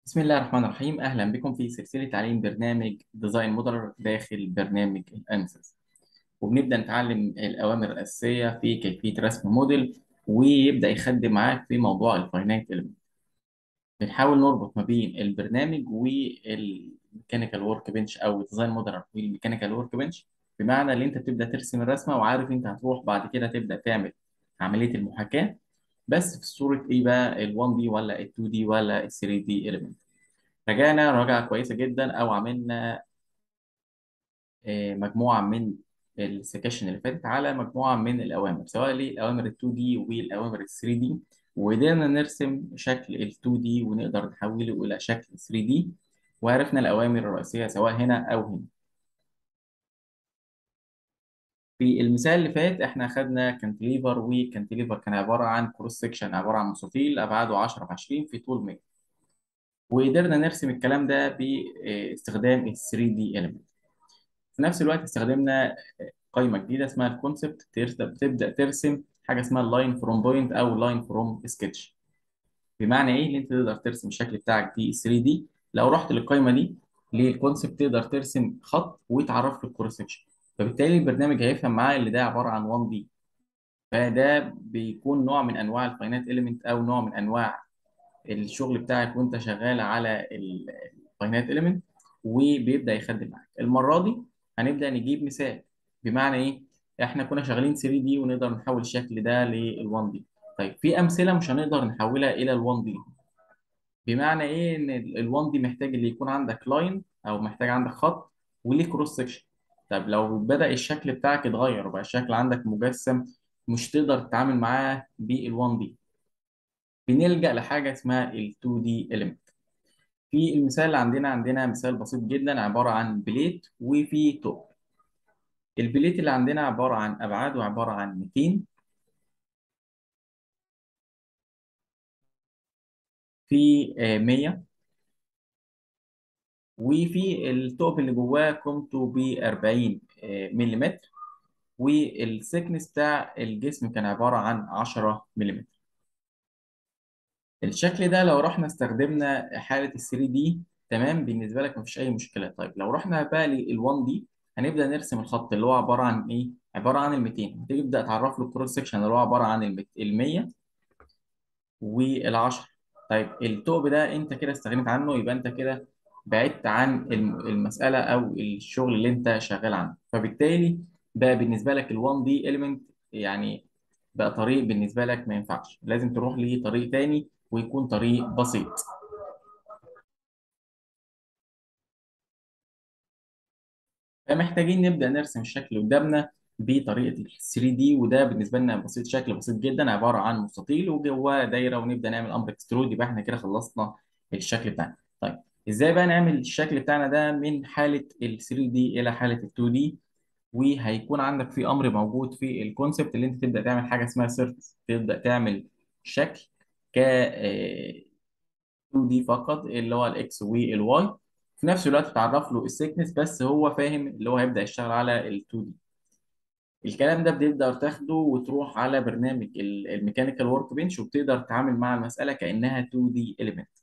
بسم الله الرحمن الرحيم أهلا بكم في سلسلة تعليم برنامج ديزاين موديلر داخل برنامج الأنسز وبنبدأ نتعلم الأوامر الأساسية في كيفية رسم موديل ويبدأ يخدم معاك في موضوع الفاينانت إيلمنت بنحاول نربط ما بين البرنامج والميكانيكال ورك بنش أو ديزاين موديلر والميكانيكال ورك بنش بمعنى إن أنت بتبدأ ترسم الرسمة وعارف أنت هتروح بعد كده تبدأ تعمل عملية المحاكاة بس في صورة إيه بقى ال 1 دي ولا ال 2 دي ولا ال 3 دي إيلمنت رجعنا رجعة كويسة جدا أو عملنا آه، مجموعة من السكاشن اللي فاتت على مجموعة من الأوامر سواء للأوامر ال 2 دي والأوامر ال 3 دي وقدرنا نرسم شكل ال 2 دي ونقدر نحوله إلى شكل 3 دي وعرفنا الأوامر الرئيسية سواء هنا أو هنا في المثال اللي فات احنا خدنا كانتليفر وكانتليفر كان عبارة عن كروس سكشن عبارة عن مستطيل أبعاده 10 في 20 في طول 100 وقدرنا نرسم الكلام ده باستخدام ال 3 دي element في نفس الوقت استخدمنا قائمة جديدة اسمها الكونسبت بتبدأ ترسم حاجة اسمها اللاين فروم بوينت أو لاين فروم سكتش بمعنى إيه؟ إن أنت تقدر ترسم الشكل بتاعك دي 3 دي لو رحت للقائمة دي للكونسبت تقدر ترسم خط ويتعرف له الكروس سكشن فبالتالي البرنامج هيفهم معاه اللي ده عبارة عن 1 دي فده بيكون نوع من أنواع الفاينات إيليمنت أو نوع من أنواع الشغل بتاعك وأنت شغال على الفاينات إيليمنت وبيبدأ يخدم معاك المرة دي هنبدأ نجيب مثال بمعنى ايه احنا كنا شغالين 3 دي ونقدر نحول الشكل ده لل 1 دي طيب في امثله مش هنقدر نحولها الى ال 1 دي بمعنى ايه ان ال 1 دي محتاج اللي يكون عندك لاين او محتاج عندك خط وليه كروس سكشن طب لو بدأ الشكل بتاعك يتغير وبقى الشكل عندك مجسم مش تقدر تتعامل معاه بال 1 دي بنلجأ لحاجه اسمها ال 2 دي element في المثال اللي عندنا عندنا مثال بسيط جدا عباره عن بليت وفي توب البليت اللي عندنا عبارة عن أبعاده عبارة عن 200 في آه، 100 وفي الثقب اللي جواه قيمته ب 40 ملم والسكنس بتاع الجسم كان عبارة عن 10 ملم الشكل ده لو رحنا استخدمنا حالة ال 3 دي تمام بالنسبة لك مفيش أي مشكلة طيب لو رحنا بقى لل 1 دي هنبدأ نرسم الخط اللي هو عبارة عن إيه؟ عبارة عن ال 200 هتبدأ تعرف له الكروس سكشن اللي هو عبارة عن ال 100 وال 10 طيب الثقب ده أنت كده استغنيت عنه يبقى أنت كده بعدت عن الم- المسألة أو الشغل اللي أنت شغال عنه فبالتالي بقى بالنسبة لك ال 1 دي element يعني بقى طريق بالنسبة لك ما ينفعش لازم تروح لطريق تاني ويكون طريق بسيط فمحتاجين نبدأ نرسم الشكل قدامنا بطريقة ال 3 دي وده بالنسبة لنا بسيط شكل بسيط جدا عبارة عن مستطيل وجواه دايرة ونبدأ نعمل أمر اكسترود يبقى احنا كده خلصنا الشكل بتاعنا طيب ازاي بقى نعمل الشكل بتاعنا ده من حالة ال 3 دي إلى حالة ال 2 دي وهيكون عندك في أمر موجود في الكونسبت اللي انت تبدأ تعمل حاجة اسمها سيرفيس تبدأ تعمل شكل ك 2 دي فقط اللي هو الاكس والواي في نفس الوقت تعرف له السيكنس بس هو فاهم اللي هو هيبدأ يشتغل على ال 2 دي الكلام ده بتقدر تاخده وتروح على برنامج الميكانيكال ورك بنش وبتقدر تتعامل مع المسألة كأنها 2 دي element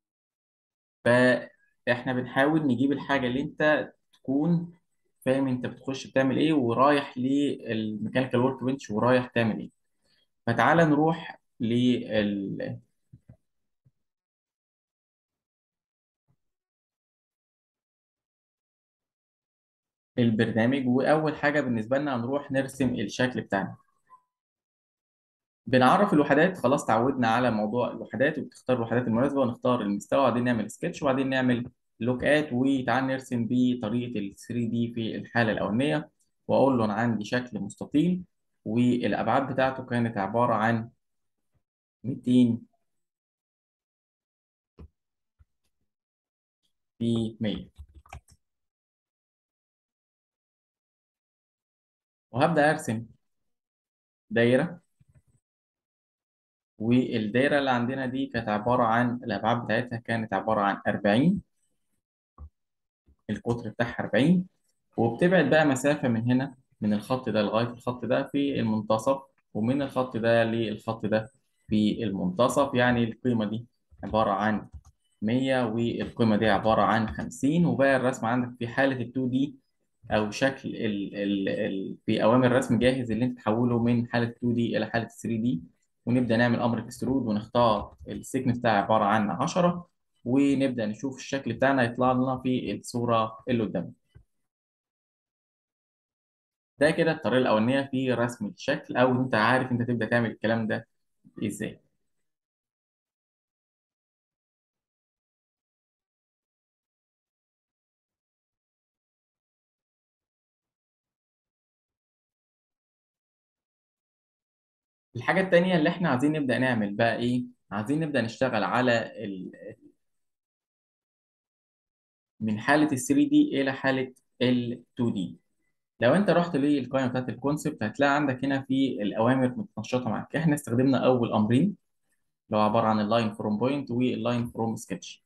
فاحنا بنحاول نجيب الحاجة اللي انت تكون فاهم انت بتخش بتعمل ايه ورايح للميكانيكال ورك بنش ورايح تعمل ايه فتعالى نروح لل البرنامج واول حاجه بالنسبه لنا هنروح نرسم الشكل بتاعنا بنعرف الوحدات خلاص تعودنا على موضوع الوحدات وبتختار الوحدات المناسبه ونختار المستوى وبعدين نعمل سكتش وبعدين نعمل لوك ات وتعال نرسم بطريقه ال 3 دي في الحاله الاولانيه واقول له انا عندي شكل مستطيل والابعاد بتاعته كانت عباره عن 200 في 100 وهبدا ارسم دايره والدايره اللي عندنا دي كانت عباره عن الابعاد بتاعتها كانت عباره عن 40 القطر بتاعها 40 وبتبعد بقى مسافة من هنا من الخط ده لغاية الخط ده في المنتصف ومن الخط ده للخط ده في المنتصف يعني القيمة دي عبارة عن 100 والقيمة دي عبارة عن 50 وباقي الرسم عندك في حالة ال 2 دي أو شكل ال ال ال في أوامر رسم جاهز اللي أنت تحوله من حالة 2 دي إلى حالة 3 دي ونبدأ نعمل أمر اكسترود ونختار السيكنس بتاعي عبارة عن 10 ونبدأ نشوف الشكل بتاعنا يطلع لنا في الصورة اللي قدامنا ده كده الطريقة الأولانية في رسم الشكل أو أنت عارف أنت تبدأ تعمل الكلام ده إزاي الحاجة التانية اللي احنا عايزين نبدأ نعمل بقى ايه؟ عايزين نبدأ نشتغل على ال... من حالة ال 3 دي إلى حالة ال 2 دي. لو انت رحت للقائمة بتاعت الكونسبت هتلاقي عندك هنا في الأوامر متنشطة معاك. احنا استخدمنا أول أمرين اللي هو عبارة عن اللاين فروم بوينت واللاين فروم سكتش.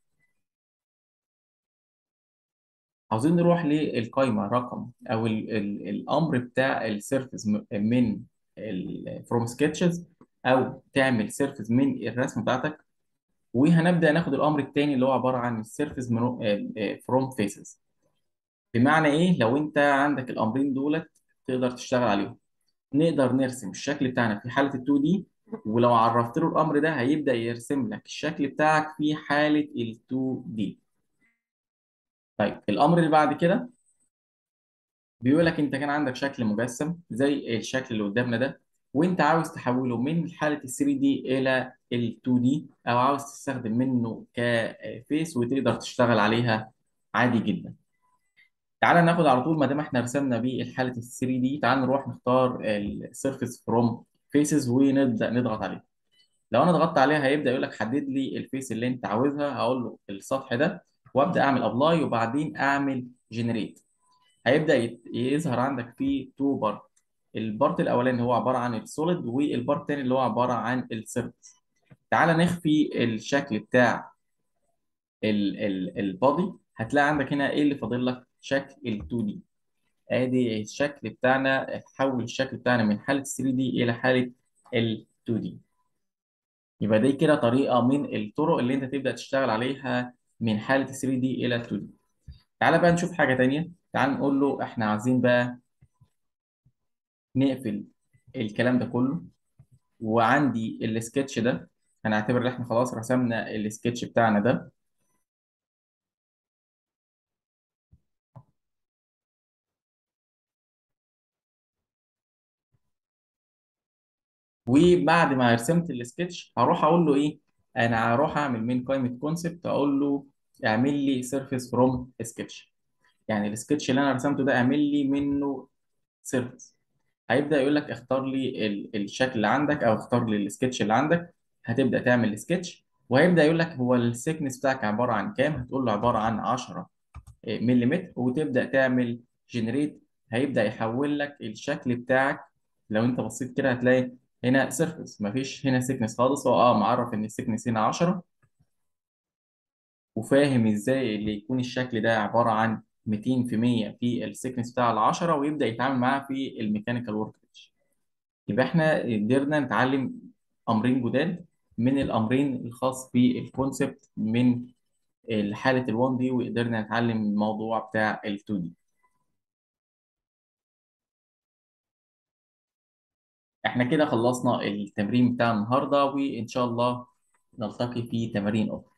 عاوزين نروح للقائمة رقم أو ال... ال... الأمر بتاع السيرفيس من فروم سكتشز أو تعمل سيرفيس من الرسمة بتاعتك وهنبدأ ناخد الأمر التاني اللي هو عبارة عن السيرفيس فروم فيسز بمعنى إيه؟ لو أنت عندك الأمرين دولت تقدر تشتغل عليهم نقدر نرسم الشكل بتاعنا في حالة ال 2 دي ولو عرفت له الأمر ده هيبدأ يرسم لك الشكل بتاعك في حالة ال 2 دي طيب الأمر اللي بعد كده بيقول لك أنت كان عندك شكل مجسم زي الشكل اللي قدامنا ده وانت عاوز تحوله من حاله ال 3 دي الى ال 2 دي او عاوز تستخدم منه كفيس وتقدر تشتغل عليها عادي جدا تعالى ناخد على طول ما دام احنا رسمنا بيه حاله ال 3 دي تعالى نروح نختار السيرفيس فروم فيسز ونبدا نضغط عليه لو انا ضغطت عليها هيبدا يقول لك حدد لي الفيس اللي انت عاوزها هقول له السطح ده وابدا اعمل ابلاي وبعدين اعمل جنريت هيبدا يظهر عندك في تو بارت البارت الاولاني هو عباره عن السوليد والبارت الثاني اللي هو عباره عن السيرفس تعال نخفي الشكل بتاع البادي هتلاقي عندك هنا ايه اللي فاضل لك شكل ال 2 دي ادي الشكل بتاعنا حول الشكل بتاعنا من حاله 3 دي الى حاله ال 2 دي يبقى دي كده طريقه من الطرق اللي انت تبدا تشتغل عليها من حاله 3 دي الى 2 دي تعال بقى نشوف حاجه تانية تعال نقول له احنا عايزين بقى نقفل الكلام ده كله وعندي السكتش ده هنعتبر ان احنا خلاص رسمنا السكتش بتاعنا ده وبعد ما رسمت السكتش هروح اقول له ايه انا هروح اعمل من قائمه كونسبت اقول له اعمل لي سيرفيس فروم سكتش يعني السكتش اللي انا رسمته ده اعمل لي منه سيرفيس هيبدا يقول لك اختار لي ال- الشكل اللي عندك او اختار لي السكتش اللي عندك هتبدا تعمل السكتش وهيبدا يقول لك هو السيكنس بتاعك عباره عن كام هتقول له عباره عن 10 ملم وتبدا تعمل جنريت هيبدا يحول لك الشكل بتاعك لو انت بصيت كده هتلاقي هنا سيرفيس مفيش هنا سيكنس خالص هو اه معرف ان السيكنس هنا 10 وفاهم ازاي اللي يكون الشكل ده عباره عن 200 في 100 في السيكنس بتاع ال 10 ويبدا يتعامل معاه في الميكانيكال ورك بنش يبقى احنا قدرنا نتعلم امرين جداد من الامرين الخاص بالكونسبت من حاله ال 1 دي وقدرنا نتعلم الموضوع بتاع ال 2 دي احنا كده خلصنا التمرين بتاع النهارده وان شاء الله نلتقي في تمارين اخرى